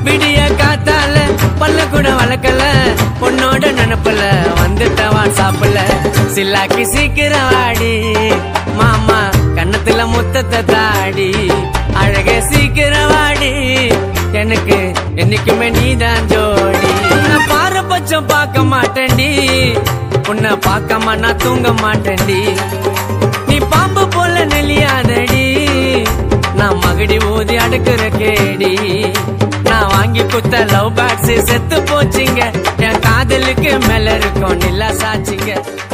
விடிய காத்தால பல்ல கூட வளர்க்கல பொண்ணோட நினப்புல வந்துட்ட வாட்ஸ்அப்ல சில்லாக்கி சீக்கிரம் வாடி மாமா கன்னத்துல முத்தத்தை தாடி அழக சீக்கிரம் வாடி எனக்கு என்னைக்குமே நீதான் ஜோடி உன்னை பாரபட்சம் பார்க்க மாட்டேன்டி உன்னை பார்க்காம நான் தூங்க மாட்டேன்டி நீ பாம்பு போல நெளியாதடி நான் மகடி ஊதி அடுக்குற கேடி நான் வாங்கி குத்த லவ் பேக்ஸ் செத்து போச்சுங்க என் காதலுக்கு மேல இருக்கும் நிலா சாச்சிங்க